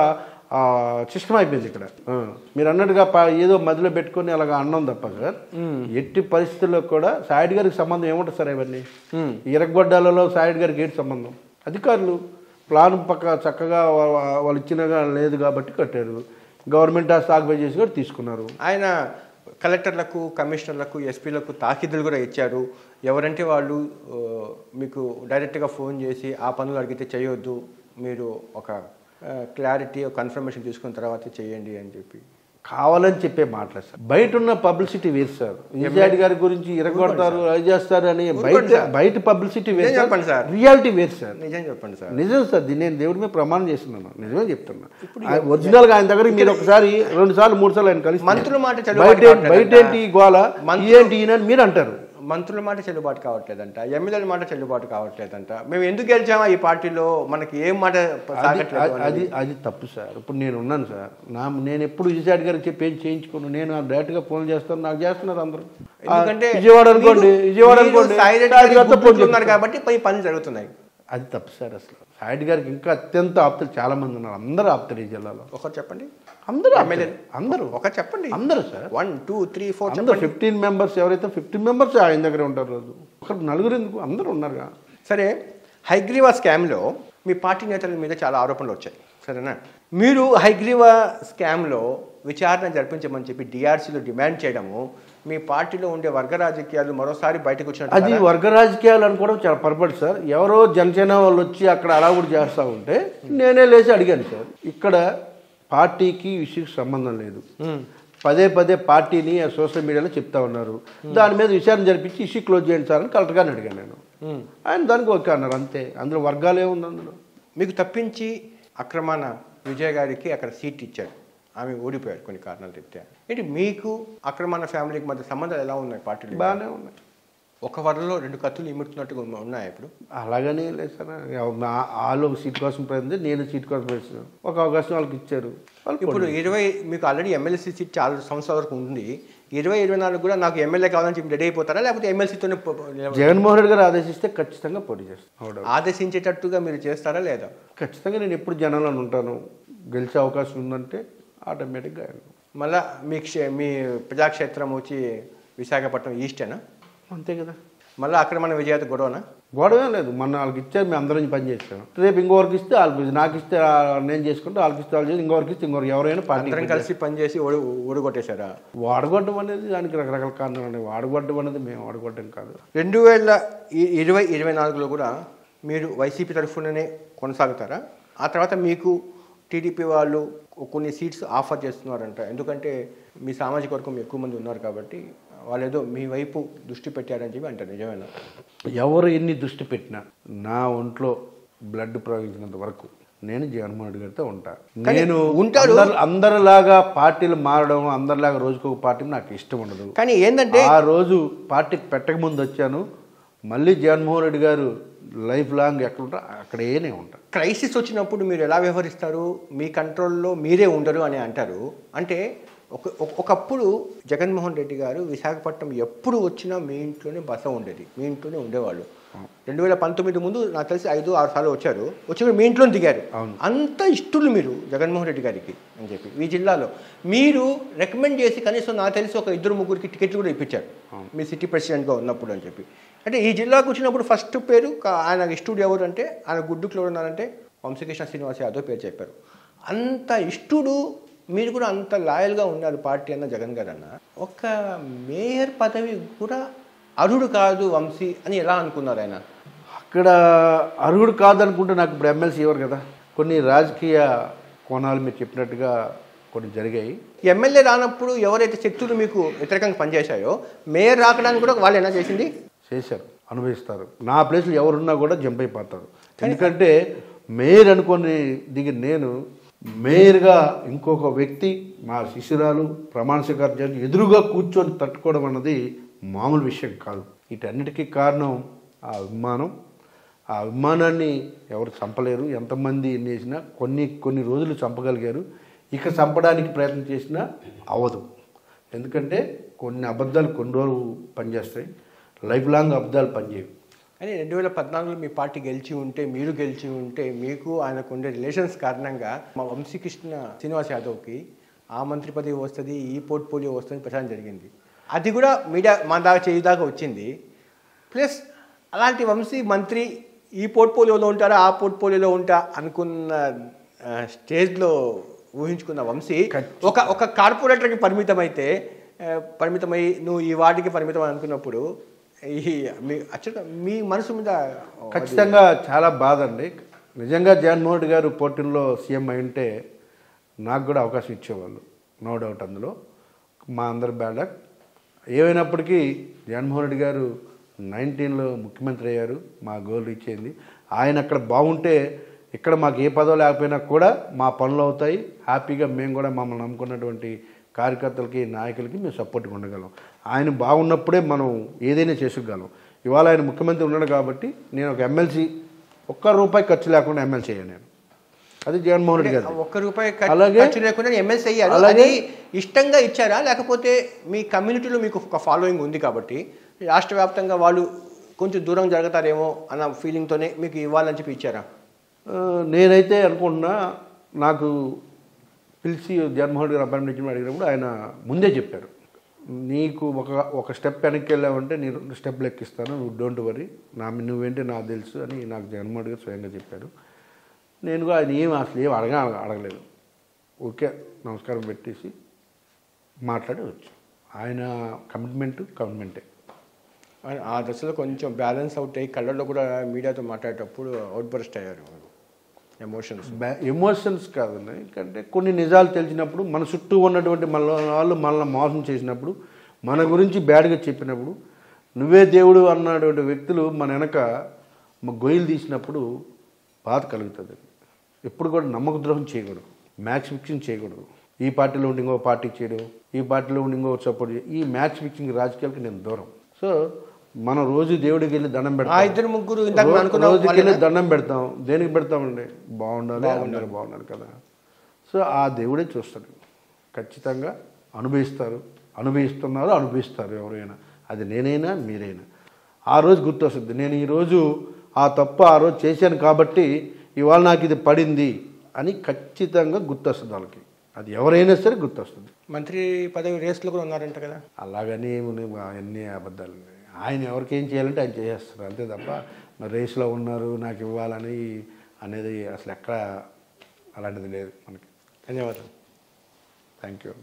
సిస్టమ్ అయిపోయింది ఇక్కడ ఆ, మీరు అన్నట్టుగా ప- ఏదో మధ్యలో పెట్టుకొని అలాగ అన్నం తప్ప సార్ ఎట్టి పరిస్థితుల్లో కూడా సాయిడ్ గారికి సంబంధం ఏముంటుంది సార్ ఇవన్నీ ఈ ఇరగొడ్డాలలో సాయిడ్ గారికి ఏంటి సంబంధం అధికారులు ప్లాన్ పక్క చక్కగా వా- వా- వాళ్ళు ఇచ్చినగా లేదు కాబట్టి కట్టారు గవర్నమెంట్ ఆ స్టాక్ పే చేసి కూడా తీసుకున్నారు ఆయన కలెక్టర్లకు కమిషనర్లకు ఎస్పీలకు తాకీదులు కూడా ఇచ్చారు ఎవరంటే వాళ్ళు ఆ, మీకు డైరెక్ట్గా ఫోన్ చేసి ఆ పనులు అడిగితే చేయొద్దు మీరు ఒక క్లారిటీ కన్ఫర్మేషన్ తీసుకున్న తర్వాత చేయండి అని చెప్పి కావాలని చెప్పే మాటలు సార్ బయట ఉన్న పబ్లిసిటీ వేరు సార్ విజయాడి గారి గురించి ఇరగొడతారు అది చేస్తారు అని బయట సార్. బయట పబ్లిసిటీ వేరు నిజం చెప్పండి సార్. రియాలిటీ వేరు సార్ నిజం చెప్పండి సార్ నిజం సార్ దీన్ని నేను దేవుడి మీద ప్రమాణం చేస్తున్నాను నిజమే చెప్తున్నా ఆయన ఒరిజినల్ గా ఆయన దగ్గర మీరు ఒకసారి రెండు సార్లు మూడు సార్లు ఆయన కలిసి మంత్రుల మాట చెల్లుబాటు బయట ఏంటి- బయట కావట్లేదంట. ఏంటి ఈ గోల మంత్రులు- ఏంటి ఈయన అని మీరు అంటారు మంత్రుల మాట చెల్లుబాటు కావట్లేదంట ఎమ్మెల్యేల మాట చెల్లుబాటు కావట్లేదంట మేము ఎందుకు గెలిచామా ఈ పార్టీలో మనకి ఏం మాట అది సాగట్లేదు అది- అనేది. అది అది తప్పు సార్ ఇప్పుడు నేను ఉన్నాను సార్ నా నేను ఎప్పుడు విజయసాయి గారికి చెప్పి ఏం చేయించుకోను నేను డైరెక్ట్ గా ఫోన్ చేస్తాను నాకు చేస్తున్నారు అందరూ ఆ, ఎందుకంటే విజయవాడ అనుకోండి మీరు- విజయవాడ మీరు అనుకోండి సాయి రెడ్డి సాయి గారికి గారితో ఫోన్ గుర్తుంటున్నారు చేస్తాను. కాబట్టి పై పనులు జరుగుతున్నాయి అది తప్పు సార్ అసలు సాయిడ్ గారికి ఇంకా అత్యంత ఆప్తులు చాలా మంది ఉన్నారు అందరూ ఆప్తులు ఈ జిల్లాలో ఒకరు చెప్పండి అందరూ ఎమ్మెల్యే ఆప్తులే. అందరూ ఒకరు చెప్పండి అందరూ sir one two three four అందరూ చెప్పండి ఫిఫ్టీన్ మెంబర్స్ ఎవరైతే ఫిఫ్టీన్ మెంబర్స్ ఆయన దగ్గర ఉంటారు రోజు ఒక నలుగురు ఎందుకు అందరూ ఉన్నారుగా సరే హైగ్రీవా స్కామ్లో మీ పార్టీ నేతల మీద చాలా ఆరోపణలు వచ్చాయి సరేనా మీరు హైగ్రీవా స్కామ్లో విచారణ జరిపించమని చెప్పి డిఆర్సీలో డిమాండ్ చేయడము మీ పార్టీలో ఉండే వర్గ రాజకీయాలు మరోసారి బయటకు అది వచ్చినట్టు వర్గ రాజకీయాలు అనుకోవడం చాలా పొరపాటు సార్ ఎవరో జనసేన వాళ్ళు వచ్చి అక్కడ అడావుడు చేస్తూ ఉంటే నేనే లేచి అడిగాను సార్ ఇక్కడ పార్టీకి ఇష్యూకి సంబంధం లేదు పదే పదే పార్టీని ఆ సోషల్ మీడియాలో చెప్తా ఉన్నారు దాని మీద విచారణ జరిపించి ఇష్యూ క్లోజ్ చేయండి సార్ అని కలెక్టర్ గారిని అడిగాను నేను ఆయన దానికి ఓకే అన్నారు అంతే అందులో వర్గాలు ఏముంది అందులో మీకు తప్పించి అక్రమాన విజయ్ గారికి అక్కడ సీట్ ఇచ్చారు ఆమె ఓడిపోయారు కొన్ని కారణాలు చెప్తే ఏంటి మీకు అక్రమాన ఫ్యామిలీకి మధ్య సంబంధాలు ఎలా ఉన్నాయి పార్టీలు బాగానే ఉన్నాయి ఒక వరలో రెండు కత్తులు ఇముడుతున్నట్టుగా ఉన్న- ఉన్నాయా ఇప్పుడు అలాగనే లేదు సార్ నా- వాళ్ళు ఒక సీట్ కోసం ప్రయత్నించి నేను సీట్ కోసం ప్రయత్నించాను ఒక అవకాశం వాళ్ళకి ఇచ్చారు వాళ్ళు ఇప్పుడు ఇరవై మీకు ఆల్రెడీ ఎమ్మెల్సీ సీట్ చాలా సంవత్సరాల వరకు ఉంది ఇరవై ఇరవై నాలుగు కూడా నాకు ఎమ్మెల్యే కావాలని చెప్పి రెడీ అయిపోతారా లేకపోతే ఎమ్మెల్సీతోనే జగన్మోహన్ రెడ్డి గారు ఆదేశిస్తే ఖచ్చితంగా పోటీ చేస్తాను ఆదేశించేటట్టుగా మీరు చేస్తారా లేదా ఖచ్చితంగా నేను ఎప్పుడు జనంలో ఉంటాను గెలిచే అవకాశం ఉందంటే ఆటోమేటిక్గా మళ్ళా మీ క్షే మీ ప్రజాక్షేత్రం వచ్చి విశాఖపట్నం ఈస్టేనా అంతే కదా మళ్ళీ అక్కడ మన విజేత గొడవనా గొడవే లేదు మొన్న వాళ్ళకి ఇచ్చారు మేము అందరం పని చేస్తాం రేపు ఇంకొకరికి ఇస్తే వాళ్ళకి నాకు ఇస్తే ఆ, నేను చేసుకుంటే వాళ్ళకి ఇస్తే వాళ్ళు చేసి ఇంకొకరికి ఇస్తే ఇంకొకరికి ఎవరైనా పార్టీ అందరం కలిసి పనిచేసి ఓడి ఓడిగొట్టేశారా వాడగొట్టడం అనేది దానికి రకరకాల కారణాలు ఉన్నాయి వాడగొట్టడం అనేది మేము వాడగొట్టడం కాదు రెండు వేల ఇ- ఇరవై ఇరవై నాలుగులో కూడా మీరు వైసీపీ తరఫుననే కొనసాగుతారా ఆ తర్వాత మీకు టీడీపీ వాళ్ళు కొన్ని సీట్స్ ఆఫర్ చేస్తున్నారంట ఎందుకంటే మీ సామాజిక వర్గం ఎక్కువ మంది ఉన్నారు కాబట్టి వాళ్ళు ఏదో మీ వైపు దృష్టి పెట్టారని చెప్పి అంటారు నిజమేనా ఎవరు ఎన్ని దృష్టి పెట్టినా నా ఒంట్లో బ్లడ్ ప్రవహించినంత వరకు నేను జగన్మోహన్ రెడ్డి గారితో ఉంటా కానీ నేను ఉంటాడు. అందరి- అందరిలాగా పార్టీలు మారడం అందరిలాగా రోజుకు ఒక పార్టీ నాకు ఇష్టం ఉండదు కానీ ఏంటంటే ఆ రోజు పార్టీ పెట్టక ముందు వచ్చాను మళ్ళీ జగన్మోహన్ రెడ్డి గారు లైఫ్ లాంగ్ ఎక్కడ ఉంటా అక్కడే ఉంటా క్రైసిస్ వచ్చినప్పుడు మీరు ఎలా వ్యవహరిస్తారు మీ కంట్రోల్లో మీరే ఉండరు అని అంటారు అంటే ఒక ఒక- ఒకప్పుడు జగన్మోహన్ రెడ్డి గారు విశాఖపట్నం ఎప్పుడు వచ్చినా మీ ఇంట్లోనే బస ఉండేది మీ ఇంట్లోనే ఉండేవాళ్ళు రెండు వేల పంతొమ్మిది ముందు నాకు తెలిసి ఐదు ఆరు సార్లు వచ్చారు వచ్చి కూడా మీ ఇంట్లో దిగారు అవును. అంత ఇష్టలు మీరు జగన్మోహన్ రెడ్డి గారికి అని చెప్పి ఈ జిల్లాలో మీరు రికమెండ్ చేసి కనీసం నాకు తెలిసి ఒక ఇద్దరు ముగ్గురికి టికెట్లు కూడా ఇప్పించారు మీ సిటీ ప్రెసిడెంట్గా ఉన్నప్పుడు అని చెప్పి అంటే ఈ జిల్లాకు వచ్చినప్పుడు ఫస్ట్ పేరు కా- ఆయన ఇష్టుడు ఎవరు అంటే ఆయన గుడ్డుకులో ఉన్నారంటే వంశకృష్ణ శ్రీనివాస్ యాదవ్ పేరు చెప్పారు అంత ఇష్టుడు మీరు కూడా అంత లాయల్గా ఉన్నారు పార్టీ అన్న జగన్ గారు అన్న ఒక మేయర్ పదవి కూడా అర్హుడు కాదు వంశీ అని ఎలా అనుకున్నారు ఆయన అక్కడ అర్హుడు కాదనుకుంటే నాకు ఇప్పుడు ఎమ్మెల్సీ ఇవ్వరు కదా కొన్ని రాజకీయ కోణాలు మీరు చెప్పినట్టుగా కొన్ని జరిగాయి ఎమ్మెల్యే రానప్పుడు ఎవరైతే శక్తులు మీకు వ్యతిరేకంగా పనిచేశాయో మేయర్ రాకడానికి కూడా వాళ్ళు ఎలా చేసింది చేశారు అనుభవిస్తారు నా ప్లేస్లో ఎవరున్నా కూడా జంప్ అయిపోతారు ఎందుకంటే మేయర్ అనుకొని దిగి నేను మేయర్గా ఇంకొక వ్యక్తి మా శిశురాలు ప్రమాణ స్వీకారం ఎదురుగా కూర్చొని తట్టుకోవడం అన్నది మామూలు విషయం కాదు వీటన్నిటికీ కారణం ఆ అభిమానం ఆ అభిమానాన్ని ఎవరు చంపలేరు ఎంతమంది ఎన్ని చేసినా కొన్ని కొన్ని రోజులు చంపగలిగారు ఇక చంపడానికి ప్రయత్నం చేసినా అవ్వదు ఎందుకంటే కొన్ని అబద్ధాలు కొన్ని రోజులు పనిచేస్తాయి లైఫ్ లాంగ్ అబద్ధాలు పనిచేయవు కానీ రెండు వేల పద్నాలుగులో మీ పార్టీ గెలిచి ఉంటే మీరు గెలిచి ఉంటే మీకు ఆయనకు ఉండే రిలేషన్స్ కారణంగా మా వంశీకృష్ణ శ్రీనివాస్ యాదవ్కి ఆ మంత్రి పదవి వస్తుంది ఈ పోర్ట్ఫోలియో వస్తుంది ప్రచారం జరిగింది అది కూడా మీడియా మన దాకా చేయి దాకా వచ్చింది ప్లస్ అలాంటి వంశీ మంత్రి ఈ పోర్ట్ఫోలియోలో ఉంటారా ఆ పోర్ట్ఫోలియోలో ఉంటా అనుకున్న ఆ, స్టేజ్లో ఊహించుకున్న వంశీ ఒక ఒక కార్పొరేటర్కి పరిమితం అయితే ఆ, పరిమితమై నువ్వు ఈ వాటికి పరిమితం అనుకున్నప్పుడు ఈ మీ అచ్చట మీ మనసు మీద ఖచ్చితంగా చాలా బాధ అండి నిజంగా జగన్మోహన్ రెడ్డి గారు పోటీల్లో సీఎం అయి ఉంటే నాకు కూడా అవకాశం ఇచ్చేవాళ్ళు నో డౌట్ అందులో మా అందరి బ్యాడ్ ఏమైనప్పటికీ జగన్మోహన్ రెడ్డి గారు నైన్టీన్లో ముఖ్యమంత్రి అయ్యారు మా గోల్ రీచ్ అయింది ఆయన అక్కడ బాగుంటే ఇక్కడ మాకు ఏ పదవి లేకపోయినా కూడా మా పనులు అవుతాయి హ్యాపీగా మేము కూడా మమ్మల్ని నమ్ముకున్నటువంటి కార్యకర్తలకి నాయకులకి మేము సపోర్ట్గా ఉండగలం ఆయన బాగున్నప్పుడే మనం ఏదైనా చేసుకోగలం ఇవాళ ఆయన ముఖ్యమంత్రి ఉన్నాడు కాబట్టి నేను ఒక ఎమ్మెల్సీ ఒక్క రూపాయి ఖర్చు లేకుండా ఎమ్మెల్సీ అయ్యాను నేను అది జగన్మోహన్ రెడ్డి గారు ఒక్క రూపాయి ఖర్చు- అలాగే- ఖర్చు లేకుండా ఎమ్మెల్సీ అయ్యారు అలాగే- అది ఇష్టంగా ఇచ్చారా లేకపోతే మీ కమ్యూనిటీలో మీకు ఒక ఫాలోయింగ్ ఉంది కాబట్టి రాష్ట్ర వ్యాప్తంగా వాళ్ళు కొంచెం దూరం జరుగుతారేమో అన్న ఫీలింగ్తోనే మీకు ఇవ్వాలని చెప్పి ఇచ్చారా ఆ, నేనైతే అనుకుంటున్నా నాకు పిలిచి జగన్మోహన్ రెడ్డి గారు అపాయింట్మెంట్ ఇచ్చిన అడిగినప్పుడు ఆయన ముందే చెప్పారు నీకు ఒక ఒక స్టెప్ వెనక్కి వెళ్ళావంటే నేను రెండు స్టెప్లు ఎక్కిస్తాను నువ్వు డోంట్ వరీ నా నువ్వేంటి నాకు తెలుసు అని నాకు జగన్మోహన్ రెడ్డి గారు స్వయంగా చెప్పారు నేను కూడా ఆయన ఏం అసలు ఏం అడగ అడగలేదు ఓకే నమస్కారం పెట్టేసి మాట్లాడి వచ్చు ఆయన కమిట్మెంట్ కమిట్మెంటే ఆ- ఆ దశలో కొంచెం బ్యాలెన్స్ అవుట్ అయ్యి కళ్ళల్లో కూడా మీడియాతో మాట్లాడేటప్పుడు అవుట్ బర్స్ట్ అయ్యారు ఎమోషన్స్ బ్యా- ఎమోషన్స్ కాదండి ఎందుకంటే కొన్ని నిజాలు తెలిసినప్పుడు మన చుట్టూ ఉన్నటువంటి మన వాళ్ళు మనల్ని మోసం చేసినప్పుడు మన గురించి బ్యాడ్గా చెప్పినప్పుడు నువ్వే దేవుడు అన్నటువంటి వ్యక్తులు మన వెనక మ- గొయ్యలు తీసినప్పుడు బాధ కలుగుతుంది ఎప్పుడు కూడా నమ్మక ద్రోహం చేయకూడదు మ్యాచ్ ఫిక్సింగ్ చేయకూడదు ఈ పార్టీలో ఉండి ఇంకో పార్టీకి చేయడం ఈ పార్టీలో ఉండి ఇంకో సపోర్ట్ చేయడం ఈ మ్యాచ్ ఫిక్సింగ్ రాజకీయాలకి నేను దూరం సో మనం రోజు దేవుడికి వెళ్ళి దండం ఆ పెడతాం ఇద్దరు ముగ్గురు ఇందాక రో- అనుకున్న రోజుకి వాళ్ళేనా? వెళ్ళి దండం పెడతాం దేనికి పెడతామండి బాగుండాలి అందరూ బాగున్నారు కదా సో ఆ దేవుడే చూస్తాడు ఖచ్చితంగా అనుభవిస్తారు అనుభవిస్తున్నారు అనుభవిస్తారు ఎవరైనా అది నేనైనా మీరైనా ఆ రోజు గుర్తొస్తుంది నేను ఈరోజు ఆ తప్పు ఆ రోజు చేశాను కాబట్టి ఇవాళ నాకు ఇది పడింది అని ఖచ్చితంగా గుర్తొస్తుంది వాళ్ళకి అది ఎవరైనా సరే గుర్తొస్తుంది మంత్రి పదవి రేస్లో కూడా ఉన్నారంట కదా అలాగని ఏమున్నాయి అన్ని అబద్ధాలు ఆయన ఎవరికి ఏం చేయాలంటే ఆయన చేసేస్తారు అంతే తప్ప మరి రేసులో ఉన్నారు నాకు ఇవ్వాలని అనేది అసలు ఎక్కడ అలాంటిది లేదు మనకి ధన్యవాదాలు థ్యాంక్ యూ